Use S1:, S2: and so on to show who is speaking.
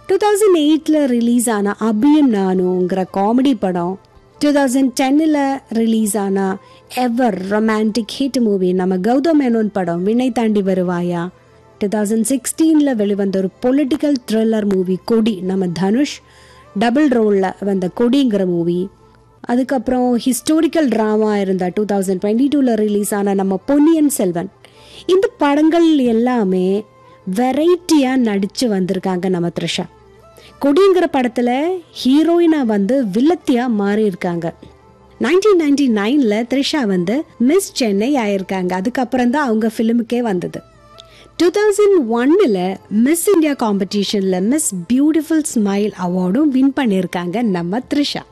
S1: two thousand எயிட்டில் release ஆன அபியும் நானுங்கிற காமெடி படம் டூ தௌசண்ட் டென்னில் ரிலீஸ் ஆன எவர் ரொமான்டிக் ஹிட் மூவி நம்ம கௌதம் மேனோன் படம் வினை தாண்டி வருவாயா டூ தௌசண்ட் சிக்ஸ்டீனில் வெளிவந்த ஒரு பொலிட்டிக்கல் த்ரில்லர் மூவி கொடி நம்ம தனுஷ் டபுள் ரோலில் வந்த கொடிங்கிற மூவி அதுக்கப்புறம் ஹிஸ்டோரிக்கல் ட்ராமா இருந்த டூ தௌசண்ட் டுவெண்ட்டி டூவில் ரிலீஸ் ஆன நம்ம பொன்னியின் செல்வன் இந்த படங்கள் எல்லாமே வெரைட்டியாக நடித்து வந்திருக்காங்க நம்ம த்ரிஷா கொடிங்கிற படத்தில் ஹீரோயினாக வந்து வில்லத்தியாக மாறி இருக்காங்க நைன்டீன் நைன்டி நைனில் த்ரிஷா வந்து மிஸ் சென்னை ஆயிருக்காங்க அதுக்கப்புறம் தான் அவங்க ஃபிலிமுக்கே வந்தது டூ தௌசண்ட் ஒன்னில் மிஸ் இந்தியா காம்படிஷனில் மிஸ் பியூட்டிஃபுல் ஸ்மைல் அவார்டும் வின் பண்ணியிருக்காங்க நம்ம த்ரிஷா